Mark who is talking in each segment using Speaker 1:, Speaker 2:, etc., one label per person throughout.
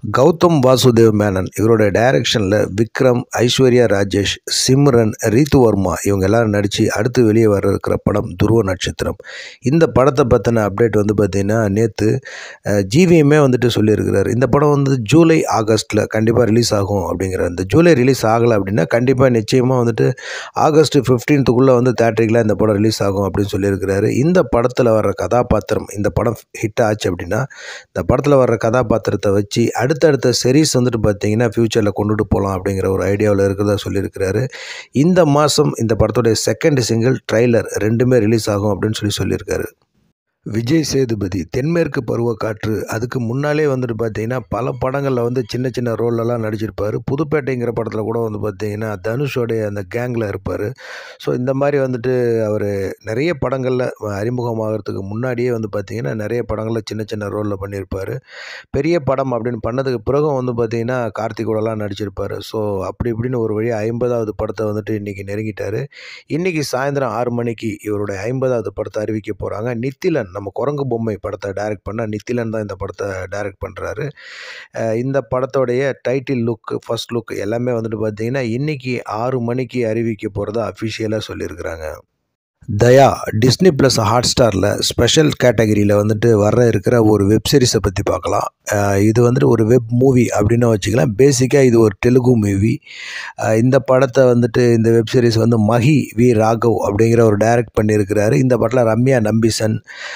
Speaker 1: கௌதம் வாசுதேவ் மேனன் இவருடைய டைரக்ஷனில் விக்ரம் ஐஸ்வர்யா ராஜேஷ் சிம்ரன் ரீத்து வர்மா இவங்க எல்லாரும் நடித்து அடுத்து வெளியே வர இருக்கிற படம் துருவ நட்சத்திரம் இந்த படத்தை பற்றின அப்டேட் வந்து பார்த்திங்கன்னா நேற்று ஜிவிஎம்மே வந்துட்டு சொல்லியிருக்கிறார் இந்த படம் வந்து ஜூலை ஆகஸ்ட்டில் கண்டிப்பாக ரிலீஸ் ஆகும் அப்படிங்கிற இந்த ஜூலை ரிலீஸ் ஆகலை அப்படின்னா கண்டிப்பாக நிச்சயமாக வந்துட்டு ஆகஸ்ட் ஃபிஃப்டீன்த்துக்குள்ளே வந்து தேட்டரிக்கில் இந்த படம் ரிலீஸ் ஆகும் அப்படின்னு சொல்லியிருக்கிறாரு இந்த படத்தில் வர்ற கதாபாத்திரம் இந்த படம் ஹிட் ஆச்சு அப்படின்னா இந்த படத்தில் வர்ற கதாபாத்திரத்தை வச்சு அடுத்தடுத்த சீரீஸ் வந்துட்டு பார்த்தீங்கன்னா ஃப்யூச்சரில் கொண்டுட்டு போகலாம் அப்படிங்கிற ஒரு ஐடியாவில் இருக்கிறதா சொல்லியிருக்கிறாரு இந்த மாதம் இந்த படத்துடைய செகண்ட் சிங்கிள் ட்ரைலர் ரெண்டுமே ரிலீஸ் ஆகும் அப்படின்னு சொல்லி சொல்லியிருக்காரு விஜய் சேதுபதி தென்மேற்கு பருவக்காற்று அதுக்கு முன்னாலே வந்துட்டு பார்த்தீங்கன்னா பல படங்களில் வந்து சின்ன சின்ன ரோல்லலாம் நடிச்சிருப்பார் புதுப்பேட்டைங்கிற படத்தில் கூட வந்து பார்த்தீங்கன்னா தனுஷோடைய அந்த கேங்கில் இருப்பார் ஸோ இந்த மாதிரி வந்துட்டு அவர் நிறைய படங்களில் அறிமுகமாகிறதுக்கு முன்னாடியே வந்து பார்த்திங்கன்னா நிறைய படங்களில் சின்ன சின்ன ரோலில் பண்ணியிருப்பார் பெரிய படம் அப்படின்னு பண்ணதுக்கு பிறகும் வந்து பார்த்திங்கன்னா கார்த்திகோடலாம் நடிச்சிருப்பார் ஸோ அப்படி இப்படின்னு ஒரு வழியாக ஐம்பதாவது படத்தை வந்துட்டு இன்றைக்கி நெருங்கிட்டார் இன்றைக்கி சாயந்தரம் ஆறு மணிக்கு இவருடைய ஐம்பதாவது படத்தை அறிவிக்க போகிறாங்க நித்திலன் நம்ம குரங்கு பொம்மை படத்தை டைரக்ட் பண்ண நித்திலன் தான் இந்த படத்தை டைரக்ட் பண்ணுறாரு இந்த படத்தோடைய டைட்டில் லுக் ஃபஸ்ட் லுக் எல்லாமே வந்துட்டு பார்த்திங்கன்னா இன்றைக்கி ஆறு மணிக்கு அறிவிக்க போகிறதா அஃபிஷியலாக சொல்லியிருக்கிறாங்க தயா டிஸ்னி ப்ளஸ் ஹாட் ஸ்டாரில் ஸ்பெஷல் கேட்டகரியில் வந்துட்டு வர இருக்கிற ஒரு வெப் சீரிஸை பற்றி பார்க்கலாம் இது வந்துட்டு ஒரு வெப் மூவி அப்படின்னு வச்சுக்கலாம் பேசிக்காக இது ஒரு தெலுங்கு மூவி இந்த படத்தை வந்துட்டு இந்த வெப் சீரிஸ் வந்து மஹி வி ராகவ் அப்படிங்கிற ஒரு டைரக்ட் பண்ணியிருக்கிறாரு இந்த படத்தில் ரம்யா நம்பிசன்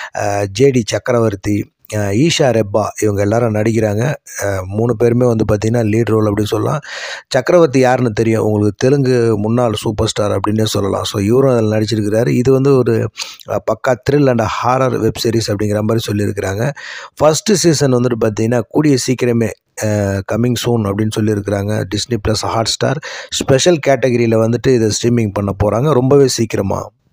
Speaker 1: ஜேடி சக்கரவர்த்தி ஈஷா ரெப்பா இவங்க எல்லாரும் நடிக்கிறாங்க மூணு பேருமே வந்து பார்த்திங்கன்னா லீட் ரோல் அப்படின்னு சொல்லலாம் சக்கரவர்த்தி யாருன்னு தெரியும் உங்களுக்கு தெலுங்கு முன்னாள் சூப்பர் ஸ்டார் அப்படின்னே சொல்லலாம் ஸோ இவரும் அதில் நடிச்சிருக்கிறாரு இது வந்து ஒரு பக்கா thrill and horror web series அப்படிங்கிற மாதிரி சொல்லியிருக்கிறாங்க ஃபஸ்ட்டு சீசன் வந்துட்டு பார்த்திங்கன்னா கூடிய சீக்கிரமே கம்மிங் சூன் அப்படின்னு சொல்லியிருக்கிறாங்க Disney plus Hotstar special கேட்டகரியில் வந்துட்டு இதை ஸ்ட்ரீமிங் பண்ண போகிறாங்க ரொம்பவே சீக்கிரமாக